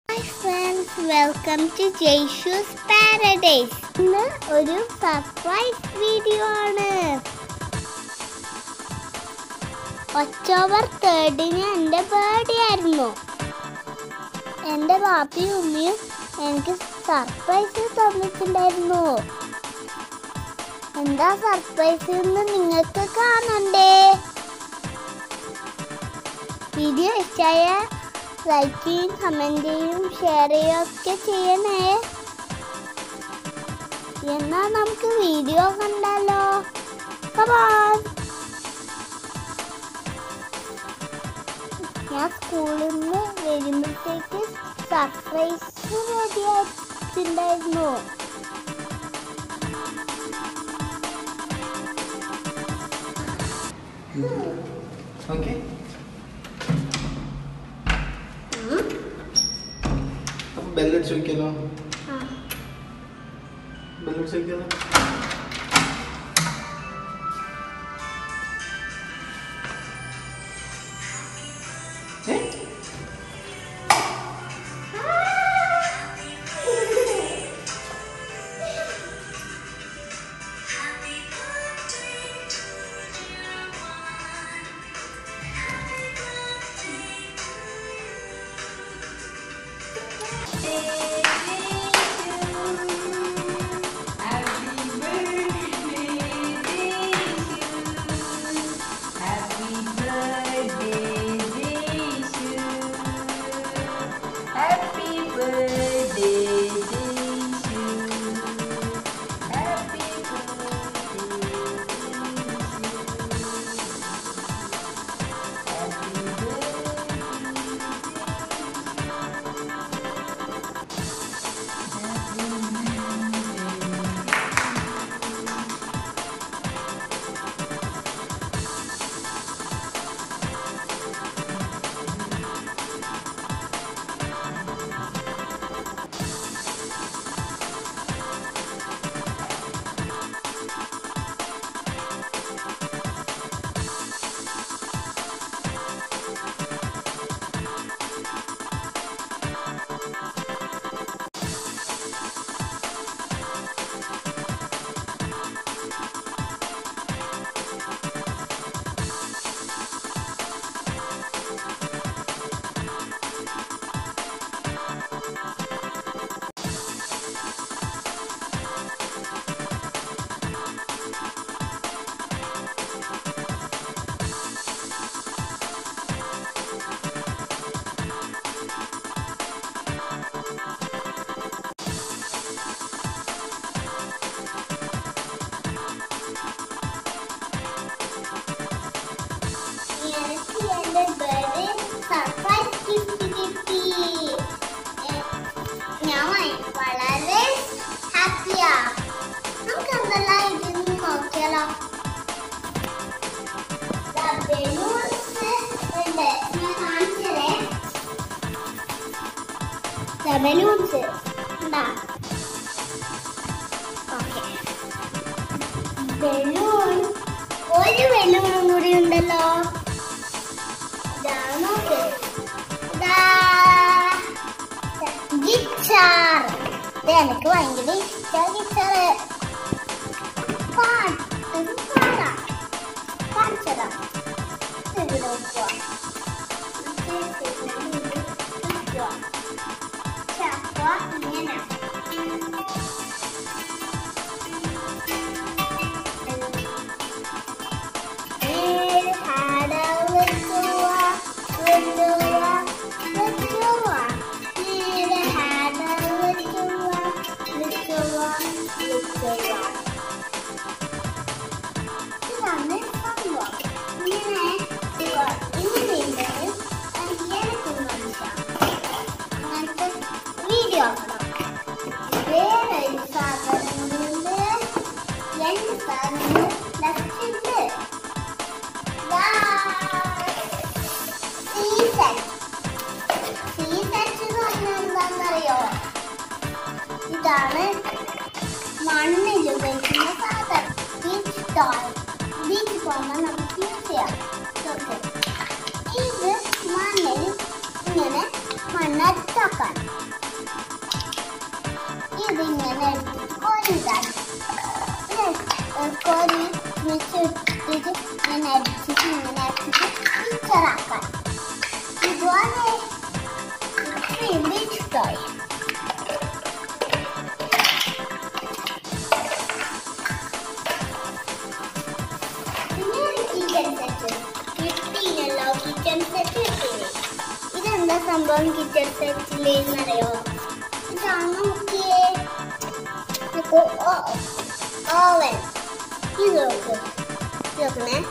Hi friends welcome to ജയ്ഷൂസ് paradise ഇന്ന് ഒരു സർപ്രൈസ് വീഡിയോ ആണ് ഒക്ടോബർ തേർഡിന് എൻ്റെ ബർത്ത്ഡേ ആയിരുന്നു എൻ്റെ ബാപ്പിയും ഉമ്മയും എനിക്ക് സർപ്രൈസ് തന്നിട്ടുണ്ടായിരുന്നു എന്താ സർപ്രൈസ് എന്ന് നിങ്ങൾക്ക് കാണണ്ടേ വീഡിയോ ഇഷ്ടമായ ലൈക്ക് ചെയ്യും കമൻറ്റ് ചെയ്യും ഷെയർ ചെയ്യുകയും ഒക്കെ ചെയ്യണേ എന്നാ നമുക്ക് വീഡിയോ കണ്ടാലോ കമാൻ ഞാൻ സ്കൂളിൽ നിന്ന് വരുമ്പോഴത്തേക്ക് സർപ്രൈസ് റെഡി ആയിട്ടുണ്ടായിരുന്നു ഓക്കെ അപ്പൊ ബെല്ലടിച്ച് വെക്കാലോ ബെല്ലടിച്ച് വെക്കാലോ ഏ? എനിക്ക് എൻ്റെ ബർത്ത്ഡേ സർപ്രൈസ് ഗിഫ്റ്റ് കിട്ടി എ- ഞാൻ വ- വളരെ ഹാപ്പിയാ നമുക്ക് എന്തെല്ലാം ഇതിന്ന് നോക്കിയാലോ ദാ balloons ഉണ്ട് ഞാൻ കാണിച്ചതേ ബലൂൺസ് ഉണ്ടാ ഓക്കെ ബലൂൺ ഒരു ബലൂണും കൂടി ഉണ്ടല്ലോ ഇതാ നോക്ക് ഇതാ ഗിറ്റാർ ഇത് എനിക്ക് ഭയങ്കര ഇഷ്ട ഗിറ്റാറ് പാട്ട് പാടാം കാണിച്ചതാ ഇവിടെ വെക്കുക ചപ്പ ഇങ്ങനെ വീഡിയോ വേറെ ഒരു സാധനങ്ങളുണ്ട് രണ്ട് സാധനങ്ങൾ ലഭിച്ചിട്ടുണ്ട് ഇതാണ് മണ്ണിൽ ഉപയോഗിക്കുന്ന സാധനം ബീച്ച് ടോയ് ബീച്ച് പോകുമ്പോൾ നമുക്ക് യൂസ് ചെയ്യാം ഇതൊക്കെ. ഇത് മണ്ണിൽ ഇങ്ങനെ മണ്ണത്താക്കാൻ കഴിയുമ്പോൾ ഇഷ്ടമായി കിച്ചൺ സെറ്റ് കിട്ടിയില്ലല്ലോ കിച്ചൺ സെറ്റ് കിട്ടിയില്ലേ ഇതെന്താ സംഭവം കിച്ചൺ സെറ്റിലെന്നറിയോ ഇതാണ് നോക്കിയേ നോക്കൂ ഓവൻ ഇത് നോക്ക് ഇത് നോക്കണേ